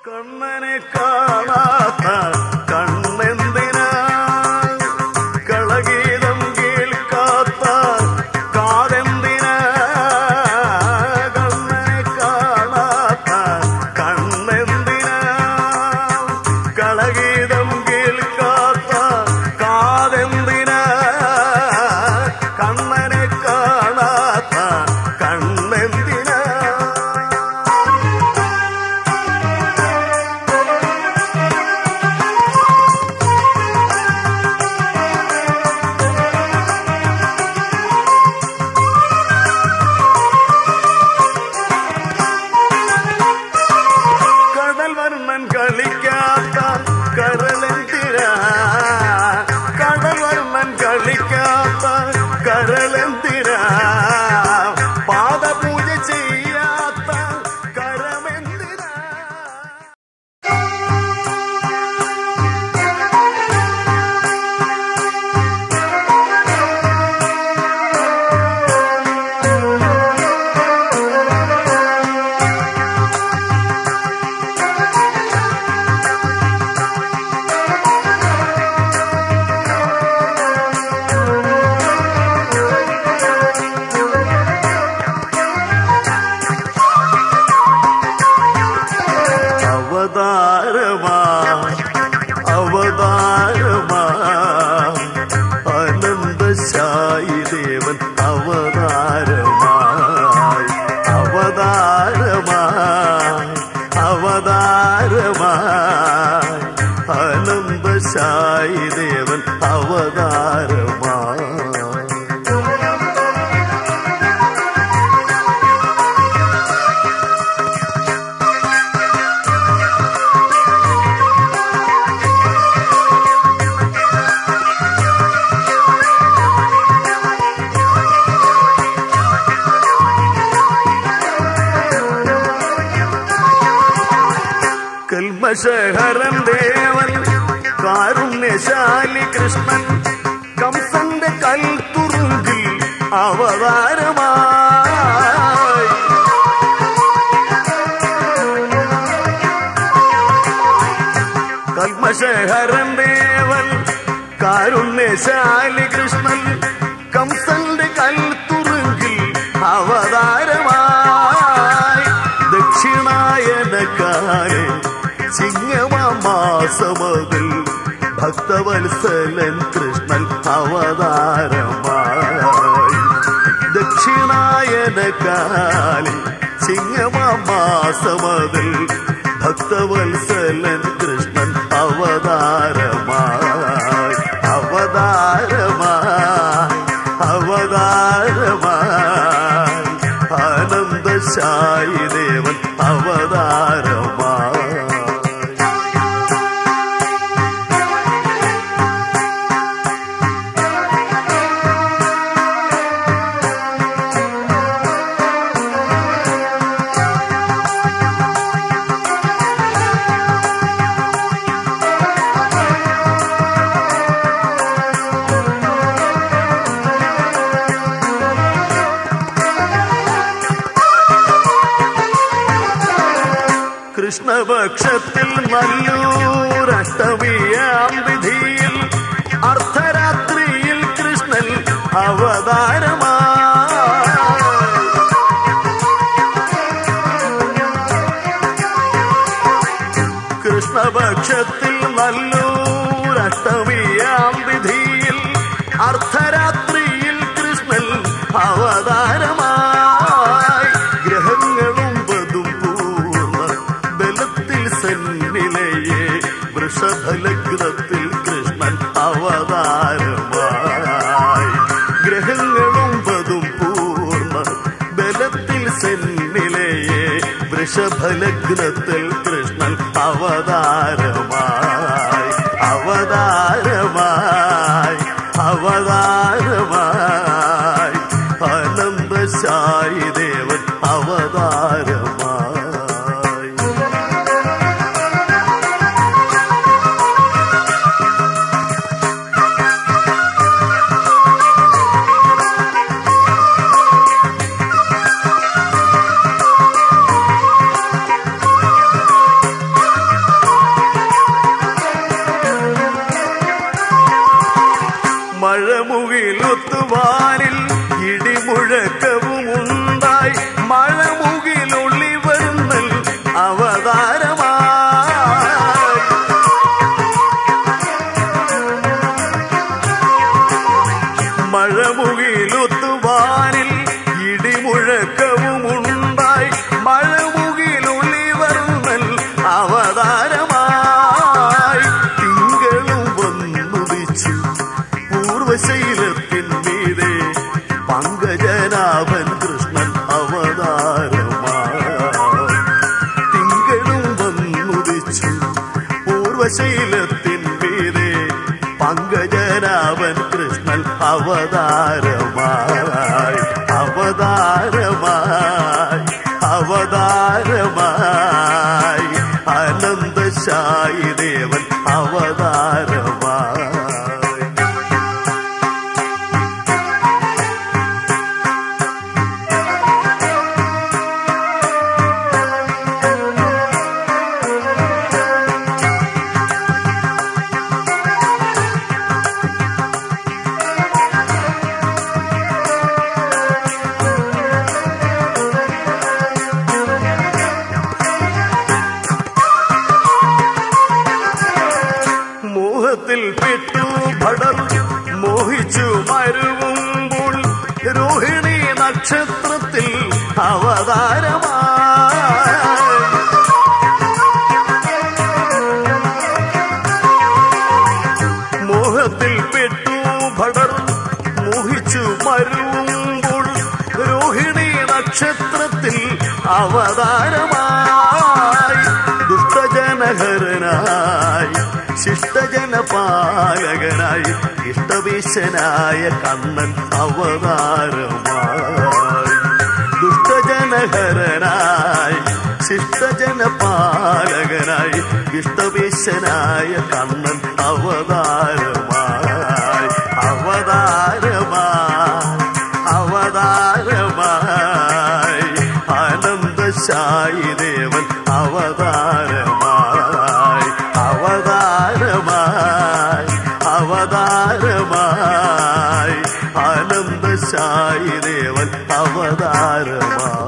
കണ്ണനെ കാണാത്ത കണ്ണെന്തിനാ കളഗീതം കേൾക്കാത്ത കാതെന്തിനാ കണ്ണനെ കാണാത്ത കണ്ണെന്തിനാ കളഗീതം കേൾക്കാത്ത കാതെന്തിനാ കണ്ണനെ കാണാത്ത കണ്ണെന്തിനാ കടൽ വർണ്ണൻ കളിക്കാത്ത കരളെന്തിരാ കടൽ വർണ്ണൻ കളിക്കാത്ത കരളെന്തിരാ പാദപൂജ ചെയ്യാത്ത കരമെന്തിരാ അവതാരമാ അവതാരമാ അനന്തശായി ദേവൻ അവതാരമായി അവതാരമായി അവതാരമായി അനന്തശായി ദേവൻ അവതാരമായി കൽമശഹരൻ ദേവൻ കാരുണ്യശാലി കൃഷ്ണൻ കംസന്റെ കൽത്തുറുങ്കിൽ അവതാരമായി കൽമശഹരൻ ദേവൻ കാരുണ്യശാലി കൃഷ്ണൻ കംസന്റെ കൽത്തുറുങ്കിൽ അവതാരമായി ദക്ഷിണായന കാലേ ചിങ്ങമാസമതിൽ ഭക്തവത്സലൻ കൃഷ്ണൻ അവതാരമായി ദക്ഷിണായന കാലി ചിങ്ങമാസമതിൽ ഭക്തവത്സലൻ കൃഷ്ണൻ അവതാരമായി അവതാരമായി അവതാരമായി ആനന്ദശായി ദേവൻ അവതാരമായി കൃഷ്ണപക്ഷത്തിൽ നല്ലൂരഷ്ടമിയാം വിധിയിൽ അർദ്ധരാത്രിയിൽ കൃഷ്ണൻ അവതാരമായി കൃഷ്ണപക്ഷത്തിൽ നല്ലൂരഷ്ടമിയാം വിധിയിൽ അർദ്ധരാത്രിയിൽ കൃഷ്ണൻ അവതാരമായി ഗ്രഹങ്ങളും വധും പൂർണ്ണ ബലത്തിൽ സന്നിലയെ വൃഷഭലഗ്രത്തിൽ കൃഷ്ണൻ അവതാരമായി ഗ്രഹങ്ങളും വധും പൂർണ്ണ ബലത്തിൽ സെന്നിലയെ വൃഷഭലഗ്നത്തിൽ കൃഷ്ണൻ അവതാരമായി അവതാരമായി അവതാരമായി ആനന്ദശായി ദേവൻ അവതാരമായി മഴമുകിലൊത്തുവാനിൽ ഇടിമുഴക്കവും ഉണ്ടായി മഴമുകിലൊള്ളി വരുന്നൽ അവതാരമായി മഴമുകിലൊത്തുവാനിൽ ഇടിമുഴക്കവും ഉണ്ടായി മഴമുകിലൊളി വരുന്നൽ അവതാരമായി തിങ്കളും വന്നുദിച്ചു പൂർവശൈലത്തിൻ മീതെ പങ്കജനാഭൻ കൃഷ്ണൻ അവതാരമായി തിങ്കളും വന്നുദിച്ചു പൂർവശൈലത്തിൻ മീതെ പങ്കജനാഭൻ കൃഷ്ണൻ അവതാരമായി അവതാരമായി അവതാരമായി അനന്തശായി ദേവൻ അവതാരമായി മോഹത്തിൽ പെട്ടു ഭടർ മോഹിച്ചു മരുവുമ്പോൾ രോഹിണി നക്ഷത്രത്തിൽ അവതാരമായി മോഹത്തിൽ പെട്ടു ഭടർ മോഹിച്ചു മരുവുമ്പോൾ രോഹിണി നക്ഷത്രത്തിൽ അവതാരമായി ദുഷ്ടജനഹരനായി ശിഷ്ടജനപാലകനായി ഇഷ്ടവീശനായ കണ്ണൻ അവതാരമായി ദുഷ്ടജനഹരനായി ശിഷ്ടജനപാലകനായി ഇഷ്ടവീശനായ കണ്ണൻ അവതാരമായി അവതാരമായി അവതാരമായി ആനന്ദശായി ദേവൻ അവതാരമായി അവതാരമായി അവതാരമായി ആനന്ദശായി ദേവൻ അവതാരമായി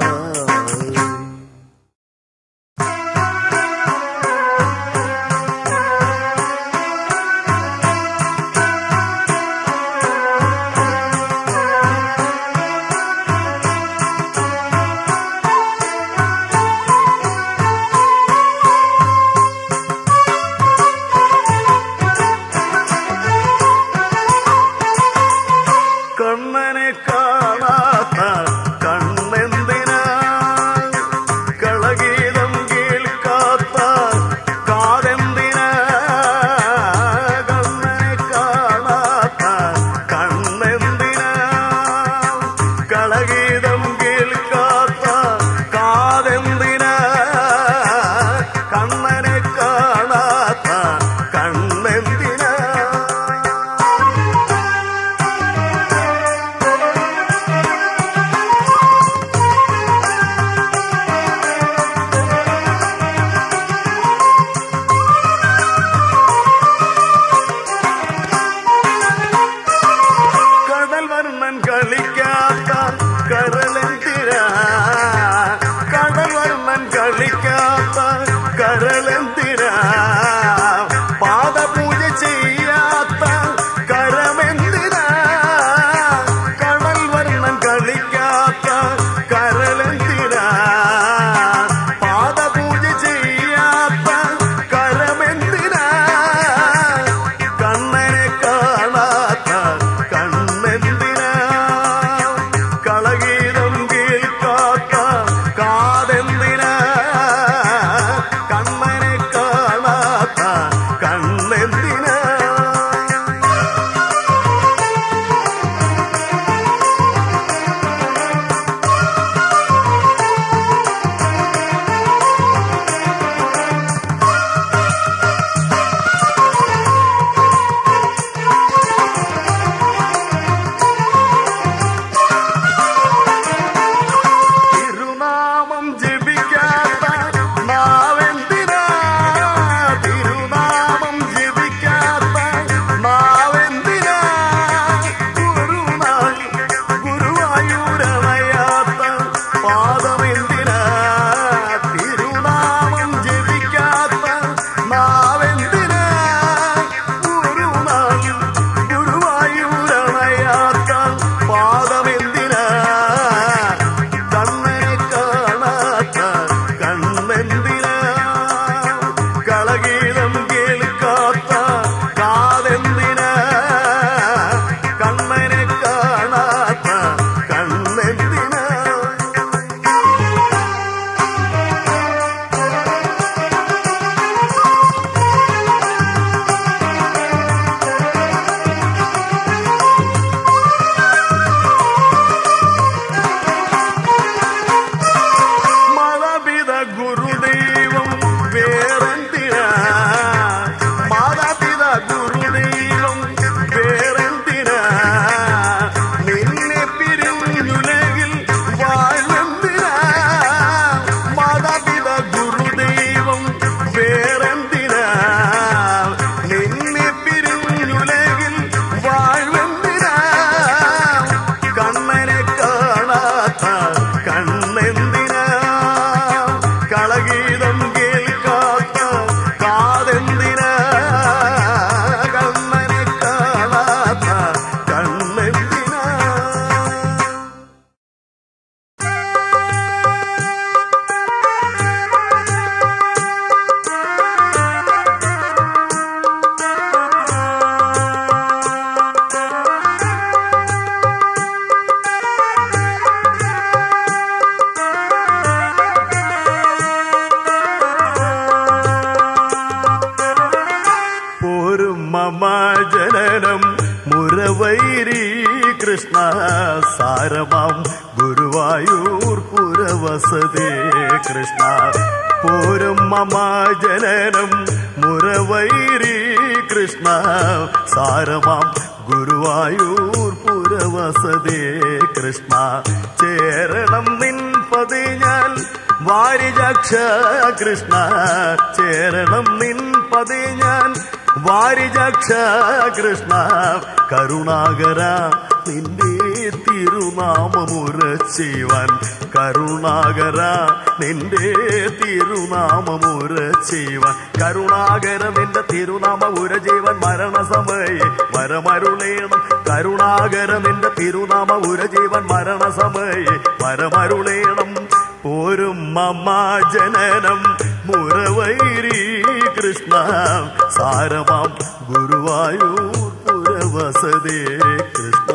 മുറവൈരി കൃഷ്ണ സാരമാം ഗുരുവായൂർ പുരവസതേ കൃഷ്ണ പോരും മമ ജനനം മുറവൈരി കൃഷ്ണ സാരമാം ഗുരുവായൂർ പുരവസതേ കൃഷ്ണ ചേരണം നിൻ പതി ഞാൻ വാരിജാക്ഷ കൃഷ്ണ ചേരണം നിൻ പതി ഞാൻ വാരിജാക്ഷ കൃഷ്ണ കരുണാകര നിന്റെ തിരുനാമമുരച്ചീവൻ കരുണാകര നിന്റെ തിരുനാമമുരച്ചീവൻ കരുണാകര നിന്റെ തിരുനാമ ഉരജീവൻ മരണസമയെ വരമരുളേണം കരുണാകര നിന്റെ തിരുനാമ ഉരജീവൻ മരണസമയെ വരമരുളേണം പോരും മമ ജനനം മുറവൈരി കൃഷ്ണ സാരമാം ഗുരുവായൂർ പുരവസതേ കൃഷ്ണ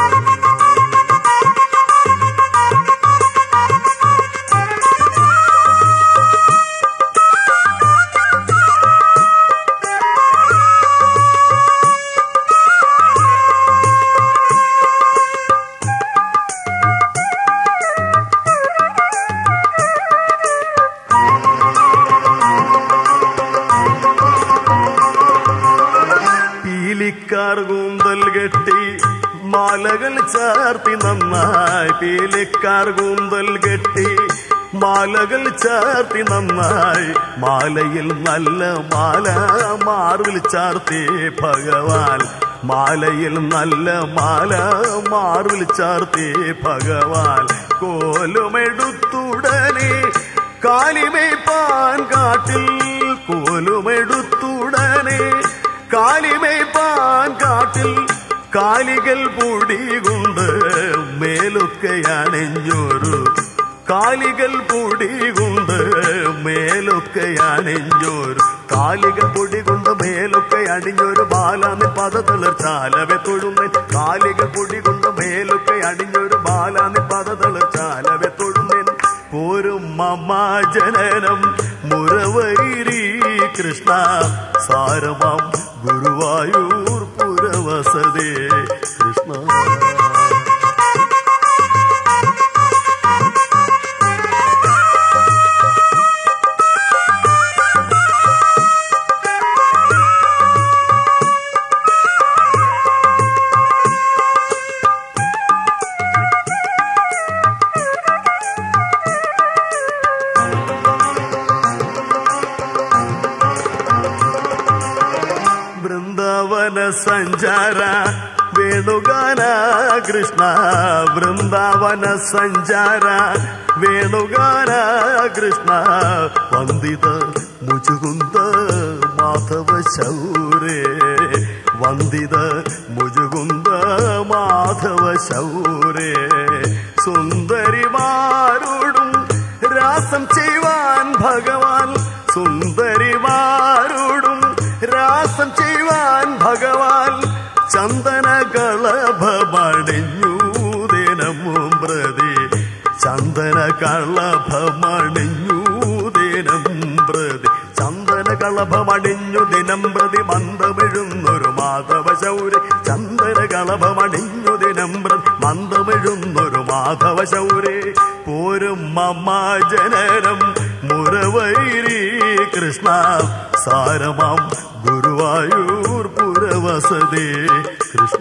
പീലിക്കാർ കൂന്തൽ കെട്ടി മാലകൾ ചാർത്തി നന്നായി പീലിക്കാർ കൂന്തൽ കെട്ടി മാലകൾ ചാർത്തി നന്നായി മാലയിൽ നല്ല മാല മാറിൽ ചാർത്തി ഭഗവാൻ മാലയിൽ നല്ല മാല മാറിൽ ചാർത്തി ഭഗവാൻ കോലുമെടുത്തുടനെ കാലിമേപ്പാൻ കാട്ടിൽ കോലുമെടുത്തുടനെ കാലിമേപ്പാൻ കാട്ടിൽ കാലികൾ പൊടികൊണ്ട് മേലൊക്കെ അണിഞ്ഞൊരു കാലികൾ പൊടികൊണ്ട് മേലൊക്കെ അണിഞ്ഞൊരു കാലികൾ പൊടി കൊണ്ട് മേലൊക്കെ അണിഞ്ഞൊരു ബാലാന്ന് പദതളർ ചാലവെ തൊഴുന്നേ കാലികൾ പൊടി കൊണ്ട് മേലൊക്കെ അണിഞ്ഞൊരു ബാലാന്ന് പദതളർ ചാലവെ തൊഴുന്നേൻ പോരും മമ ജനനം മുറവൈരി കൃഷ്ണ സാരമാം ഗുരുവായൂർ പുരവസതേ കൃഷ്ണ ಬೃಂದಾವನ ಸಂಚಾರ ವೇಣುಗಾನ ಕೃಷ್ಣ ಬೃಂದಾವನ ಸಂಚಾರ ವೇಣುಗಾನ ಕೃಷ್ಣ ವಂದಿತ ಮುಜುಗುಂದ ಮಾಧವ ಶೌರೇ ವಂದಿದ ಮುಜುಗುಂದ മാധവ ശൗരേ സുന്ദരിമാരോടും രാസം ചെയ്യുവാൻ ഭഗവാൻ സുന്ദരിമാരോടും രാസം ചെയ്യുവാൻ ഭഗവാൻ ചന്ദന കളഭമണിഞ്ഞു ദിനമും പ്രതി ചന്ദന കളഭമണിഞ്ഞു ദിനം പ്രതി ചന്ദന കളഭമണിഞ്ഞു ദിനം പ്രതി മന്ദമെഴുന്നൊരു മാധവ ശൗരി ചന്ദന കളഭമണിഞ്ഞു ദിനം പ്രതി മന്ദമെഴുന്നൊരു മാധവ ശൗരി പോരും മമ ജനനം മുറവൈരി കൃഷ്ണ സാരമാം ഗുരുവായൂർ പുരവസതേ കൃഷ്ണ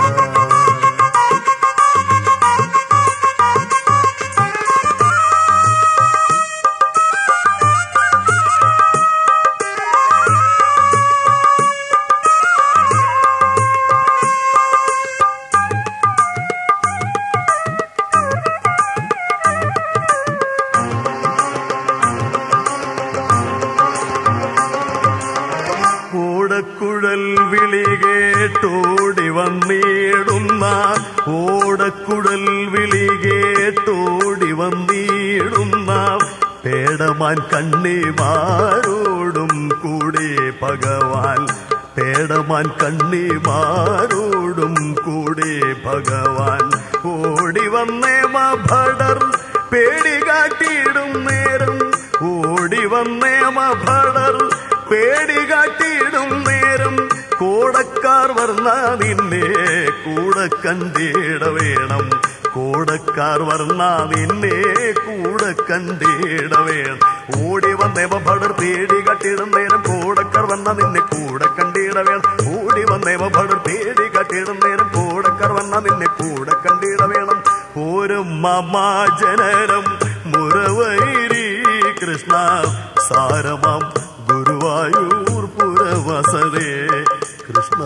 ഓടക്കുഴൽ വിളി കേട്ടോടി വന്നിടുന്ന ഓടക്കുഴൽ വിളി കേട്ടോടി വന്നിടുന്ന പേടമാൻ കണ്ണിമാരോടും കൂടി ഭഗവാൻ പേടമാൻ കണ്ണിമാരോടും കൂടി ഭഗവാൻ ഓടി വന്നേ ഭടർ പേടി കാട്ടിയിടും നേരം ഓടി വന്നേ ഭടർ പേടി കാട്ടിയിടും നേരം കോടക്കാർ വർണ്ണ നിന്നെ കൂടെ കണ്ടിട വേണം കൂടക്കാർ വർണ്ണ നിന്നെ കൂടെ കണ്ടിട വേണം ഓടി വന്നേവ ഭടർ പേടി കട്ടിടും നേരം കൂടക്കാർ വന്ന നിന്നെ കൂടെ കണ്ടിട വേണം ഓടി വന്നേവ ഭടർ പേടി കട്ടിടും നേരം കൂടക്കാർ വന്ന നിന്നെ കൂടെ കണ്ടിട വേണം പോരും മമാജനരം മുറവൈരി കൃഷ്ണ സാരമാം ഗുരുവായൂർ പുരവസതേ കൃഷ്ണ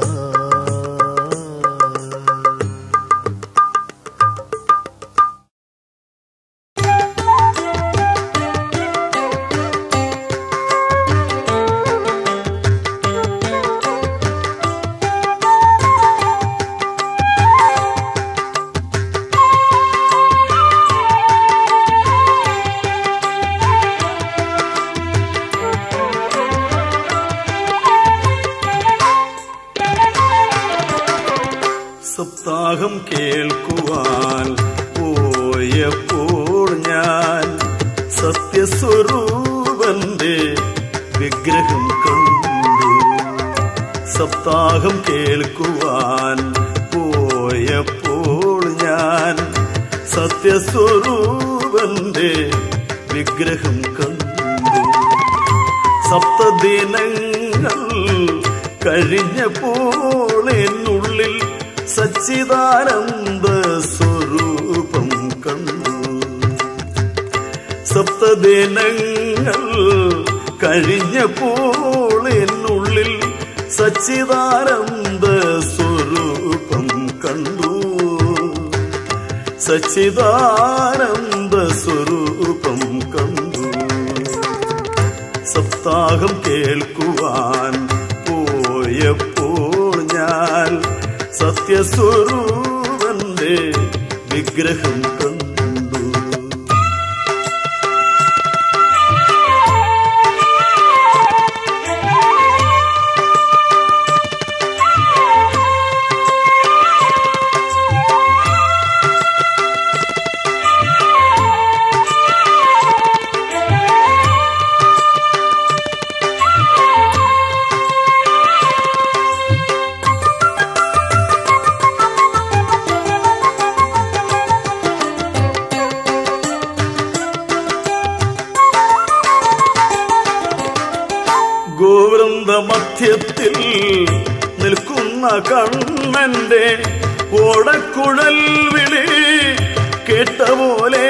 സപ്താഹം കേൾക്കുവാൻ പോയപ്പോൾ ഞാൻ സത്യസ്വരൂപന്റെ വിഗ്രഹം കണ്ടു സപ്താഹം കേൾക്കുവാൻ പോയപ്പോൾ ഞാൻ സത്യസ്വരൂപന്റെ വിഗ്രഹം കണ്ടു സപ്തദിനങ്ങൾ കഴിഞ്ഞപ്പോൾ എന്നുള്ളിൽ സച്ചിദാനന്ദ സ്വരൂപം കണ്ടു സപ്തദിനങ്ങൾ കഴിഞ്ഞപ്പോൾ എന്നുള്ളിൽ സച്ചിദാനന്ദ സ്വരൂപം കണ്ടു സച്ചിദാനന്ദ സ്വരൂപം കണ്ടു സപ്താഹം കേൾക്കുവാൻ പോയപ്പോൾ ഞാൻ സത്യസ്വരൂപന്റെ വിഗ്രഹം കണ്ടു ഗോവൃന്ദ മധ്യത്തിൽ നിൽക്കുന്ന കണ്ണന്റെ ഓടക്കുഴൽ വിളി കേട്ട പോലെ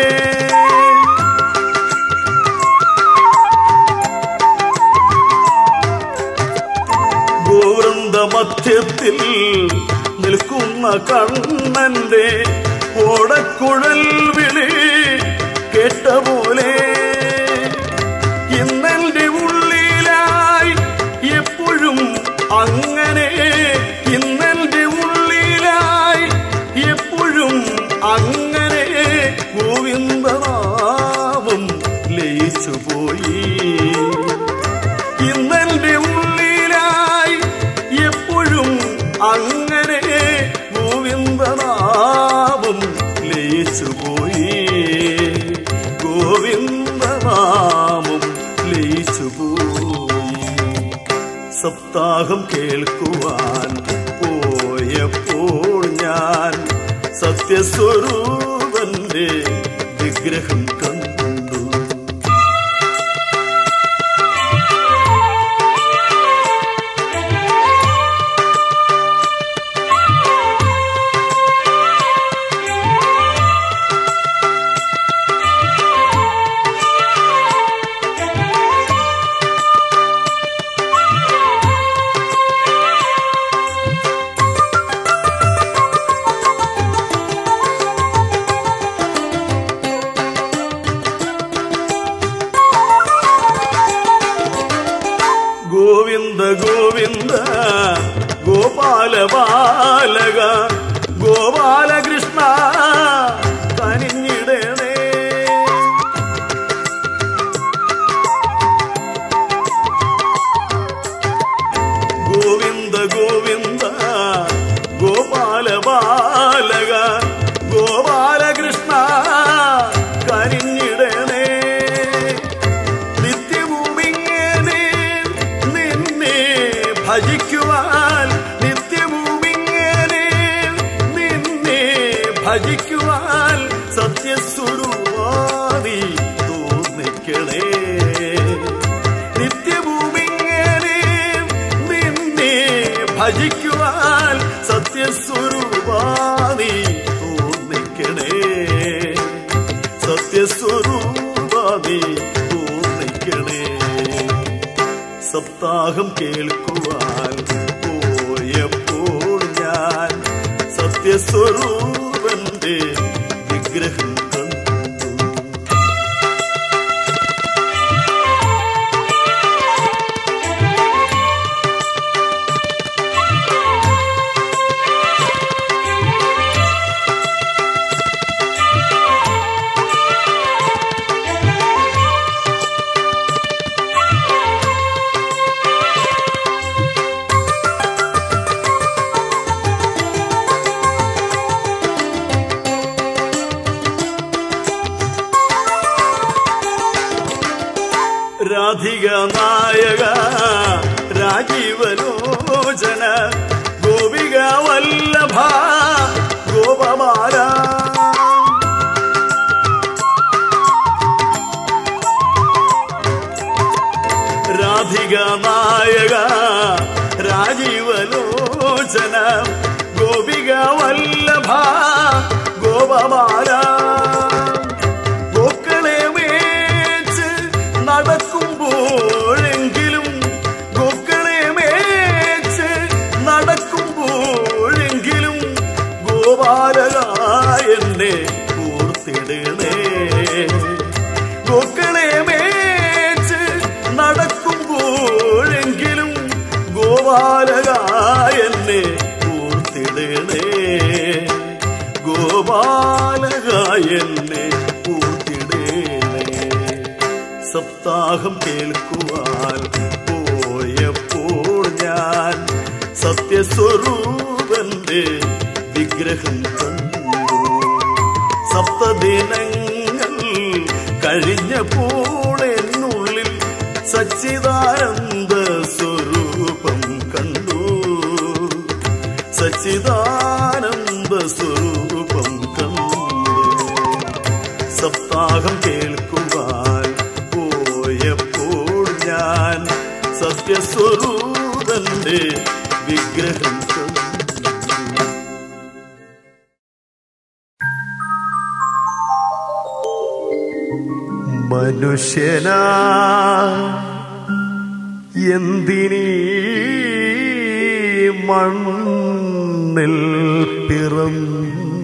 ഗോവൃന്ദ മധ്യത്തിൽ നിൽക്കുന്ന കണ്ണന്റെ ഓടക്കുഴൽ വിളി കേട്ട പോലെ ഇന്നെന്റെ ഉള്ളിലായി എപ്പോഴും അങ്ങനെ ഇന്നെന്റെ ഉള്ളിലായി എപ്പോഴും അങ്ങനെ ഗോവിന്ദനാമം ലയിച്ചു പോയി ഇന്നെന്റെ ഉള്ളിലായി എപ്പോഴും അങ്ങനെ ഗോവിന്ദനാമം ലയിച്ചു പോയി ഗോവിന്ദനാമം ലയിച്ചു പോയി സപ്താഹം കേൾക്കുവാൻ പോയപ്പോൾ ഞാൻ സത്യസ്വരൂപന്റെ വിഗ്രഹം കണ്ടു ഗോവിന്ദ ഗോവിന്ദ ഗോപാല ബാലക ഗോപാലകൃഷ്ണ കനിഞ്ഞിടണേ ഗോവിന്ദ ഗോവിന്ദ ഗോപാല ബാലക ഗോപാലകൃഷ്ണ കനിഞ്ഞിടണേ നിത്യവും ഇങ്ങനെ നിന്നെ ഭജിക്കുവാൻ നിത്യവും ഇങ്ങനെ ഭജിക്കുവാൻ സത്യസ്വരൂപാതി തോന്നിക്കണേ നിത്യഭൂമിങ്ങനെ നിന്നെ ഭജിക്കുവാൻ സത്യസ്വരൂപാതി തോന്നിക്കണേ സത്യസ്വരൂപാതി തോന്നിക്കണേ സപ്താഹം കേൾക്കുവാൻ പോയപ്പോൾ ഞാൻ സത്യസ്വരൂപന്റെ വിഗ്രഹം കണ്ടു രാധിക നായക രാജീവലോചന ഗോപിക വല്ലഭ ഗോപമാല രാധിക നായക രാജീവലോചന ഗോപിക വല്ലഭ ഗോപമാല ഗോക്കളെ മേച്ച് നടക്കുമ്പോഴെങ്കിലും ഗോക്കളെ മേച്ച് നടക്കുമ്പോഴെങ്കിലും ഗോപാലക എന്നെ കൂർത്തിടണേ ഗോക്കളെ മേച്ച് നടക്കുമ്പോഴെങ്കിലും ഗോപാലക എന്നെ കൂർത്തിടണേ ഗോപാലക എന്നെ കൂട്ടിടേണേ സപ്താഹം കേൾക്കുവാൻ പോയപ്പോൾ ഞാൻ സത്യസ്വരൂപന്റെ വിഗ്രഹം കണ്ടു സപ്തദിനങ്ങൾ കഴിഞ്ഞപ്പോൾ എന്നുള്ളിൽ സച്ചിദാനന്ദ സ്വരൂപം കണ്ടു സച്ചിദാനന്ദ സ്വരൂപം കണ്ടു സപ്താഹം കേൾക്കുവാൻ പോയപ്പോൾ ഞാൻ സത്യസ്വരൂപന്റെ വിഗ്രഹം കണ്ടു മനുഷ്യനാ എന്തിനീ മണ്ണിൽ പിറന്നു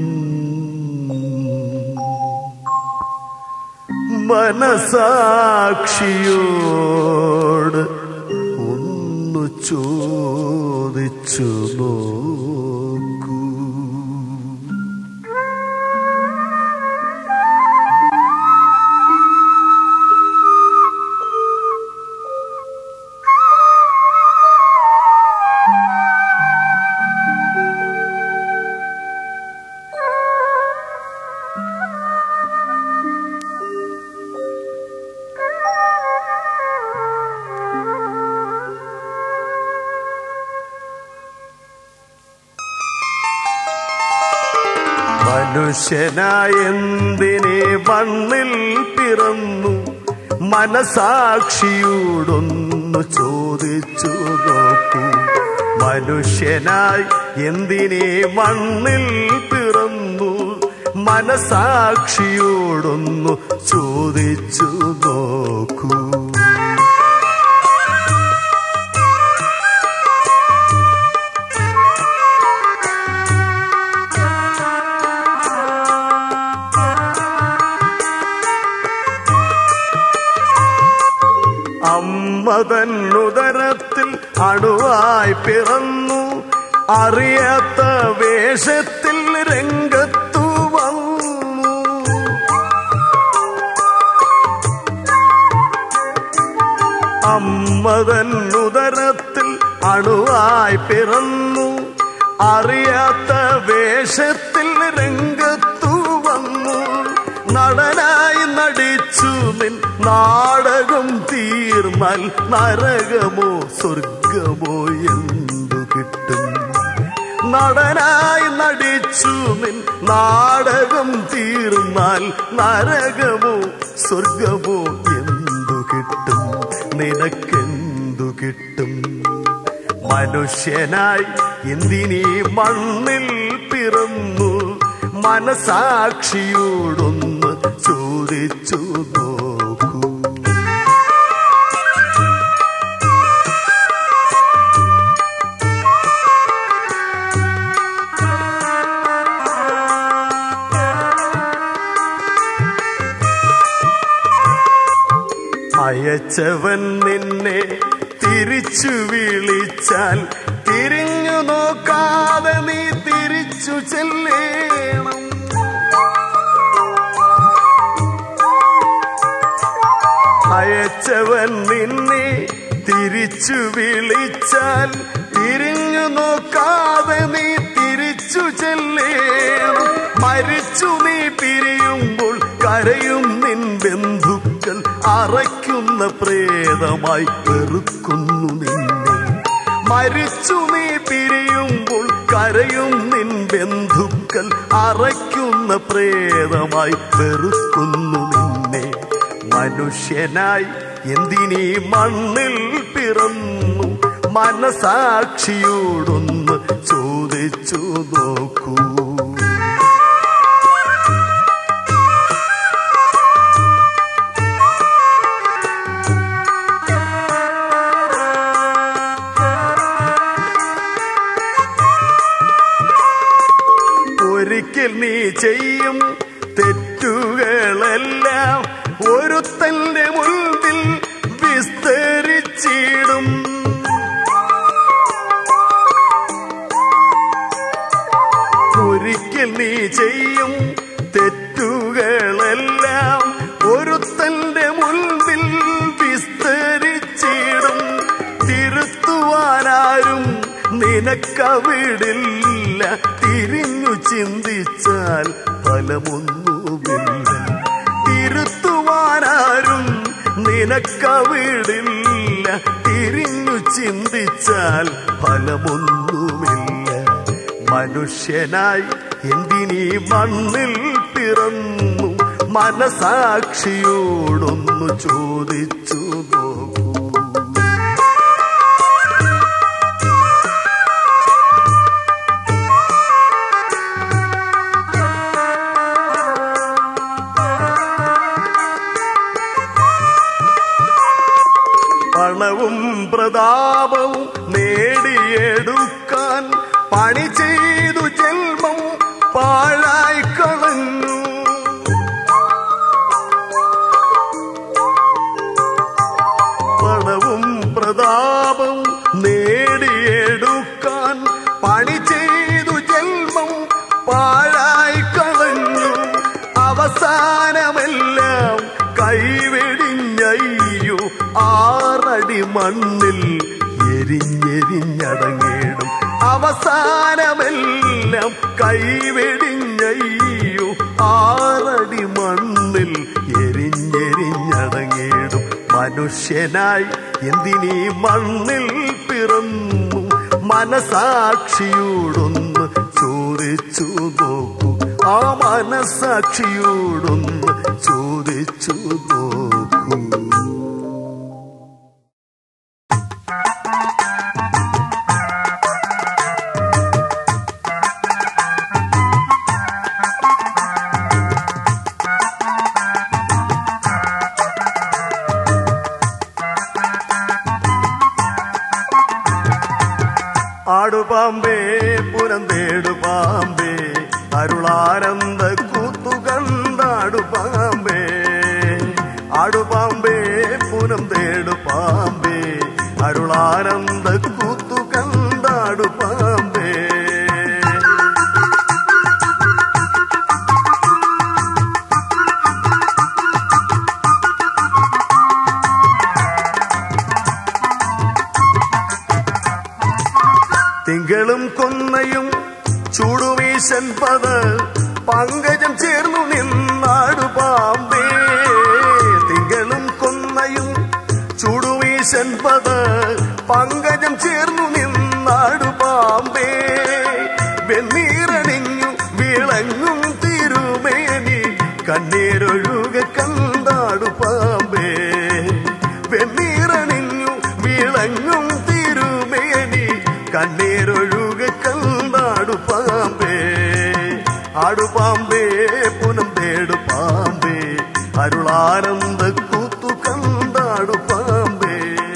മനസാക്ഷിയോട് ഒന്നു ചോദിച്ചു നോക്കൂ മനുഷ്യനായെന്തിനെ മണ്ണിൽ പിറന്നു മനസാക്ഷിയോടൊന്നു ചോദിച്ചു നോക്കൂ മനുഷ്യനായി എന്തിനെ മണ്ണിൽ പിറന്നു മനസാക്ഷിയോടൊന്നു ചോദിച്ചു നോക്കൂ അമ്മതൻ ഉദരത്തിൽ അണുവായി പിറന്നു അറിയാത്ത വേഷത്തിൽ രംഗത്തു വന്നു അമ്മതൻ ഉദരത്തിൽ അണുവായി പിറന്നു അറിയാത്ത വേഷത്തിൽ രംഗത്തു വന്നു നടനായി നടിച്ചു നിൻ നാടകം തീർന്നാൽ നരകമോ സ്വർഗമോ എന്തു കിട്ടും നടനായി നടിച്ചു നിൻ നാടകം തീർന്നാൽ നരകമോ സ്വർഗമോ എന്തു കിട്ടും നിനക്കെന്തു കിട്ടും മനുഷ്യനായി എന്തിനീ മണ്ണിൽ പിറന്നു മനസാക്ഷിയോടൊന്ന് ചോദിച്ചു നോക്കൂ അയച്ചവൻ നിന്നെ തിരിച്ചു വിളിച്ചാൽ തിരിഞ്ഞു നോക്കാതെ നീ തിരിച്ചു ചെല്ലേണം അയച്ചവൻ നിന്നെ തിരിച്ചു വിളിച്ചാൽ തിരിഞ്ഞു നോക്കാതെ നീ തിരിച്ചു ചെല്ലേണം മരിച്ചു നീ പിരിയുമ്പോൾ കരയും നിൻ ബന്ധുക്കൾ അറയ്ക്കുന്ന പ്രേതമായി വെറുക്കുന്നു നിന്നെ മരിച്ചു നീ പിരിയുമ്പോൾ കരയും നിൻ ബന്ധുക്കൾ അറയ്ക്കുന്ന പ്രേതമായി വെറുക്കുന്നു നിന്നെ മനുഷ്യനായി എന്തിനീ മണ്ണിൽ പിറന്നു മനസാക്ഷിയോടൊന്ന് ചോദിച്ചു നോക്കൂ ഒരിക്കൽ നീ ചെയ്യും തെറ്റുകളെല്ലാം ഒരുത്തന്റെ മുൻപിൽ വിസ്തരിച്ചിടും ഒരിക്കൽ നീ ചെയ്യും തെറ്റുകളെല്ലാം ഒരുത്തന്റെ മുൻപിൽ വിസ്തരിച്ചിടും തിരുത്തുവാനാരും നിനക്കവിടില്ല തിരിഞ്ഞു ചിന്തിച്ചാൽ ഫലമൊന്നുമില്ല തിരുത്തുവാനാരും നിനക്കവിടില്ല തിരിഞ്ഞു ചിന്തിച്ചാൽ ഫലമൊന്നുമില്ല മനുഷ്യനായി എന്തിനീ മണ്ണിൽ പിറന്നു മനസാക്ഷിയോടൊന്നു ചോദിച്ചു നോക്കൂ പണവും പ്രതാപവും നേടിയെടുക്കാൻ പണി ചെയ്തു ജന്മം പാഴായി കളഞ്ഞു പണവും പ്രതാപവും നേടിയെടുക്കാൻ പണി ചെയ്തു ജന്മം പാഴായി കളഞ്ഞു അവസാനമെല്ലാം കൈവെടിഞ്ഞയ്യോ ആറടി മണ്ണിൽ എരിഞ്ഞെരിഞ്ഞടങ്ങിടും അവസാനമെല്ലാം കൈവെടിഞ്ഞയ്യോ ആറടി മണ്ണിൽ എരിഞ്ഞെരിഞ്ഞടങ്ങിടും മനുഷ്യനായി എന്തിനീ മണ്ണിൽ പിറന്നു മനസാക്ഷിയോടൊന്ന് ചോദിച്ചു നോക്കൂ ആ മനസാക്ഷിയോടൊന്ന് ചോദിച്ചു നോക്കൂ ആടുപാമ്പേ പുരന്തേടു പാമ്പേ അരുളാനന്ദ കൂത്തുകണ്ടാടു പാമ്പേ ആടുപാമ്പേ പുനം തേടു പാമ്പേ അരുളാനന്ദ കൂത്തുകണ്ടാടു പാമ്പേ തിങ്കളും കൊന്നയും ചൂടുവീശൻ പത പങ്കജം ചേർന്നു നിന്നാടു പാമ്പേ തിങ്കളും കൊന്നയും ചൂടുവീശൻ പത പങ്കജം ചേർന്നു നിന്നാടു പാമ്പേ വെണ്ണീറണിഞ്ഞു വിളങ്ങും തിരുമേനി കണ്ണീരൊഴുക കണ്ടാടു പാമ്പേ വെണ്ണീറണിഞ്ഞു വിളങ്ങും തിരുമേനി കണ്ണീരൊഴുക കണ്ടാടു പാമ്പേ ആടുപാമ്പേ പുനം തേടു പാമ്പേ അരുളാനന്ദ കൂത്തു കണ്ടാടു പാമ്പേ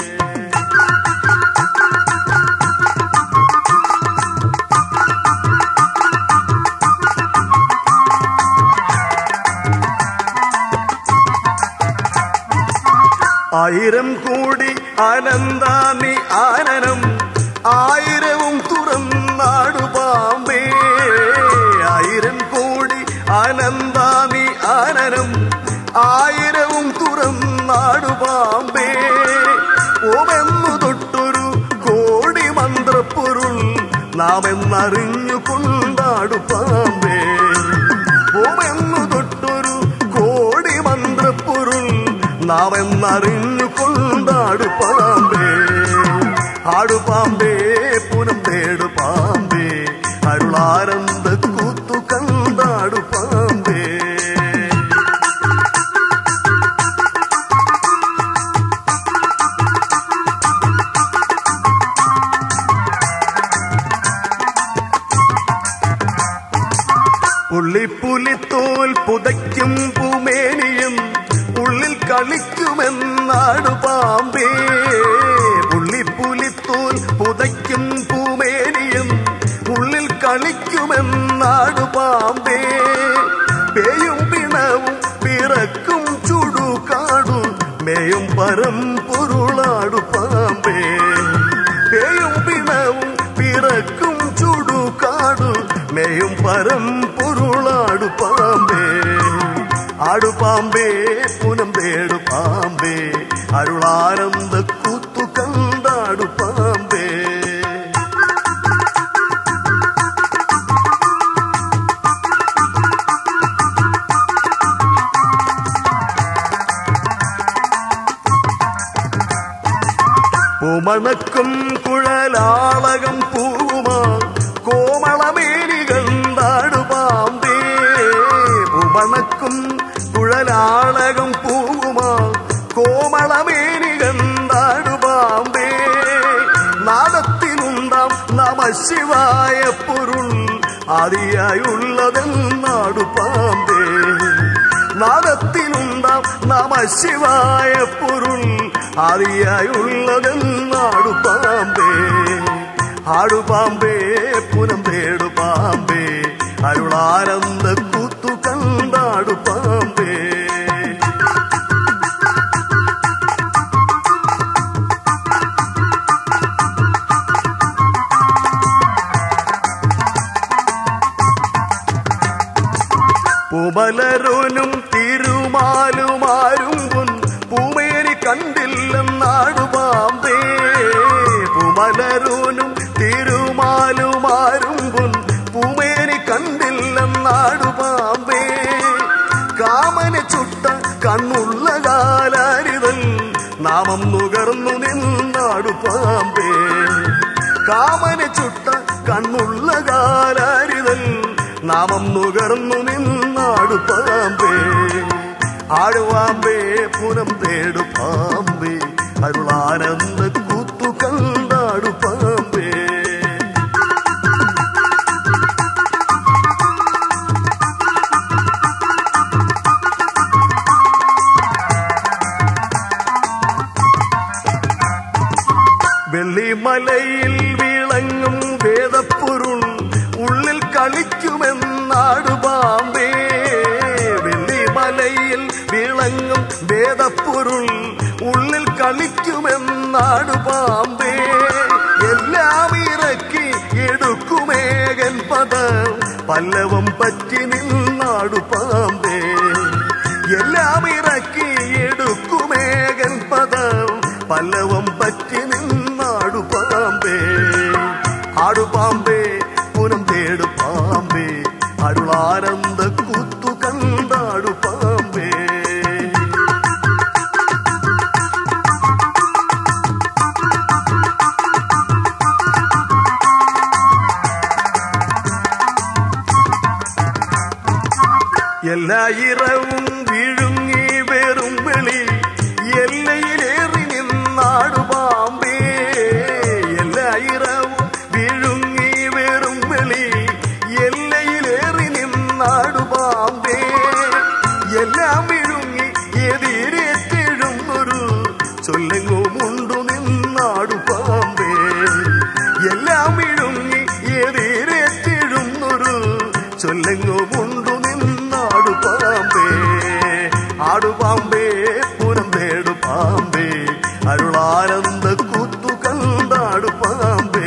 ആയിരം കൂടി അനന്താനി ആനനം ആയിരവും തുറന്നാടു പാമ്പേ ആയിരം കോടി അനന്താനി ആനനം ആയിരവും തുറന്നാടു പാമ്പേ ഓമെന്നു തൊട്ടൊരു കോടി മന്ത്രപ്പൊരുൾ നാം എന്നറിഞ്ഞു കൊണ്ടാടു പാമ്പേ ഓമെന്നു തൊട്ടൊരു കോടി മന്ത്രപ്പൊരുൾ നാം എന്നറിഞ്ഞു കൊണ്ടാടു പാമ്പേ ആടുപാമ്പേ പുനം തേടു പാമ്പേ അരുളാനന്ദ കൂത്തു കണ്ടാടു പാമ്പേ പുള്ളിപ്പുലിത്തോൽ പുതയ്ക്കും പൂമേനിയും ഉള്ളിൽ കളിക്കുമെന്നാടു പാമ്പേ പുള്ളിപ്പുലിത്തോൽ പുതയ്ക്കും പൂമേനിയും ഉള്ളിൽ കളിക്കുമെന്നാടു പാമ്പേ പേയും പിണവും പിറക്കും ചുടുകാടു മേയും പരം പൊരുളാടു പാമ്പേ പേയും പിണവും പിറക്കും ചുടുകാടു മേയും പരം പൊരുളാടു പാമ്പേ ആടുപാമ്പേ പുനം തേടു പാമ്പേ അരുളാനന്ദ കൂത്തു കണ്ടാടു പാമ്പേ പൂമണക്കും കുഴലാളകം പൂവുമാ കോമളമേനി കണ്ടാടു പാമ്പേ പൂമണക്കും കുഴലാളകം പൂവുമാ കോമളമേനി കണ്ടാടു പാമ്പേ നാദത്തിനുണ്ടാം നമ ശിവായ പൊരുൾ ആദിയായുള്ളതെന്നാടു പാമ്പേ നാദത്തിനുണ്ടാം നമ ശിവായ പൊരുൾ ആദിയായുള്ളതെന്നാടു പാമ്പേ ആടുപാമ്പേ പുനം തേടു പാമ്പേ അരുളാനന്ദ കൂത്തു കണ്ടാടു പാമ്പേ പൂമലരോനും തിരുമാലുമാരും പൊൻ പൂമേനി കണ്ടില്ലെന്നാടു പാമ്പേ പൂമലരോനും തിരുമാലുമാരും പൊൻ പൂമേനി കണ്ടില്ലെന്നാടു പാമ്പേ കാമന ചുട്ട കണ്ണുള്ള കാലാരിതൽ നാമം നുകർന്നു നിന്നാടു പാമ്പേ കാമന ചുട്ട കണ്ണുള്ള കാലാരിതൽ നാമം നുകർന്നു നിന്നാടു പാമ്പേ ആടുവാമ്പേ പുനം തേടു പാമ്പേ അരുളാനന്ദ കൂത്തു കണ്ടാടു പാമ്പേ വെള്ളിമലയിൽ വിളങ്ങും വേദപ്പൊരുൾ ഉള്ളിൽ കളിക്കുമെന്നാടു പാമ്പേ വെള്ളിമലയിൽ വിളങ്ങും വേദപ്പൊരുൾ ഉള്ളിൽ കളിക്കുമെന്നാടു പാമ്പേ എല്ലാം ഇറക്കി എടുക്കുമേകൻ പദം പല്ലവം പറ്റി നിന്നാടു പാമ്പേ എല്ലാം ഇറക്കി എടുക്കുമേകൻ പദം പല്ലവം പറ്റി നിന്നാടു പാമ്പേ ആടുപാമ്പേ പുനം തേടു പാമ്പേ അരുളാനന്ദ കൂത്തു കണ്ടാടു പാമ്പേ എല്ലായിരവും വിഴുങ്ങി വെറും വിളി എല്ലയിലേറി നിന്നാടു പാമ്പേ എല്ലായിരവും വിഴുങ്ങി വെറും വിളി എല്ലയിലേറി നിന്നാടു പാമ്പേ എല്ലാം വിഴുങ്ങി എതിരേറ്റെഴുന്നൊരു ചൊല്ലെങ്ങുമുണ്ടു നിന്നാടു പാമ്പേ എല്ലാം വിഴുങ്ങി എതിരേറ്റെഴുന്നൊരു ചൊല്ലെങ്ങുമുണ്ടു നിന്നാടു പാമ്പേ ആടുപാമ്പേ പുരം തേടു പാമ്പേ അരുളാനന്ദ കൂത്തു കണ്ടാടു പാമ്പേ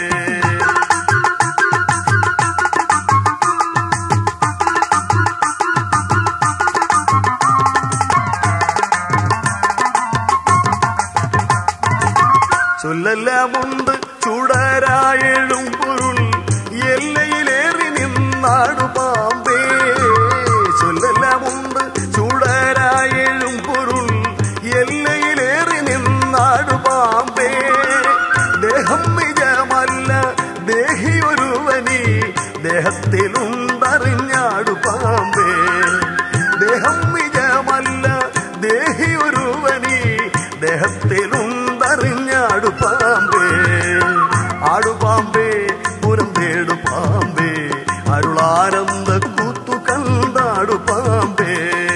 ചൊല്ലെല്ലാമുണ്ട് ചുടരായെഴും പൊരുൾ എല്ലയിലേറി നിന്നാടു പാമ്പേ ചൊല്ലെല്ലാമുണ്ട് ചുടരായെഴും പൊരുൾ എല്ലയിലേറി നിന്നാടു പാമ്പേ ദേഹം നിജമല്ല ദേഹി ഒരുവനി ദേഹത്തിലുണ്ടറിഞ്ഞാടു പാമ്പേ ദേഹം നിജമല്ല ദേഹി ഒരുവനി ദേഹത്തിലുണ്ടറിഞ്ഞാടു പാമ്പേ ആടുപാമ്പേ പുരം തേടു പാമ്പേ അരുളാനന്ദ കൂത്തു കണ്ടാടു പാമ്പേ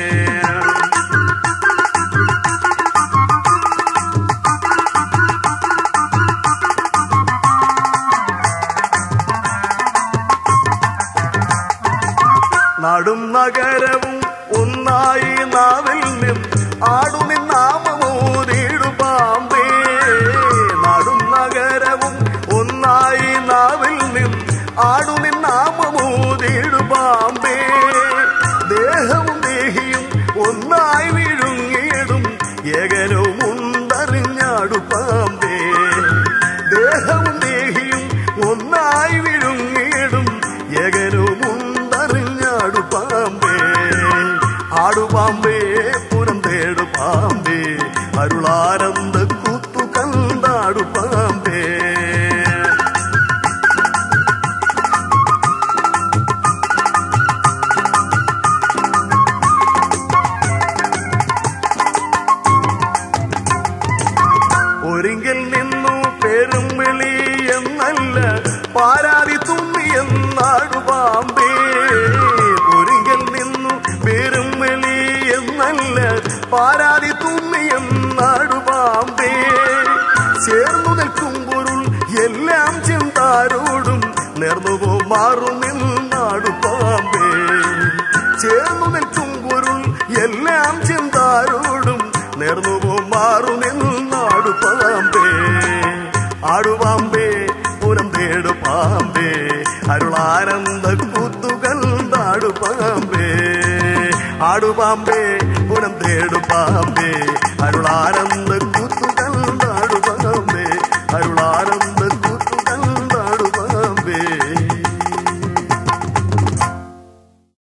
നാടും നഗരവും ഒന്നായി നാവിൽ നിന്നും ആടുനി നാമമോതിടു പാമ്പേ നാടും നഗരവും ഒന്നായി നാവിൽ നിന്നും ആടുനി നാമമോതിടു പാമ്പേ ദേഹവും ദേഹിയും ഒന്നായി വിഴുങ്ങിയിടും ഏകനവും ഉണ്ടറിഞ്ഞാടു പാമ്പേ ദേഹവും ദേഹിയും ഒന്നായി വിഴുങ്ങിയിടും ഏകനവും ഉണ്ടറിഞ്ഞാടു പാമ്പേ ആടുപാമ്പേ പുരം തേടു പാമ്പേ അരുളാനന്ദ കൂത്തു കണ്ടാടു പാമ്പേ ഒരിങ്കിൽ നിന്നു പെരും വിളി എന്നല്ല പാരാതി തുമ്മി എന്നാടു പാമ്പേ ഒരിങ്കിൽ നിന്നു പെരും വിളി എന്നല്ല പാരാതി തുമ്മി എന്നാടു പാമ്പേ ചേർന്നു നിൽക്കും പൊരുൾ എല്ലാം ചിന്താരോടും നേർന്നു മാറും എന്നാടു പാമ്പേ ചേർന്നു നിൽക്കും പൊരുൾ എല്ലാം ചിന്താരോടും നേർന്നു മാറു നിന്നാടു പാമ്പേ ആടുപാമ്പേ പുരം തേടു പാമ്പേ അരുളാനന്ദ കൂത്തുകൾ നാടു പാമ്പേ ആടുപാമ്പേ പുരം തേടു പാമ്പേ അരുളാനന്ദ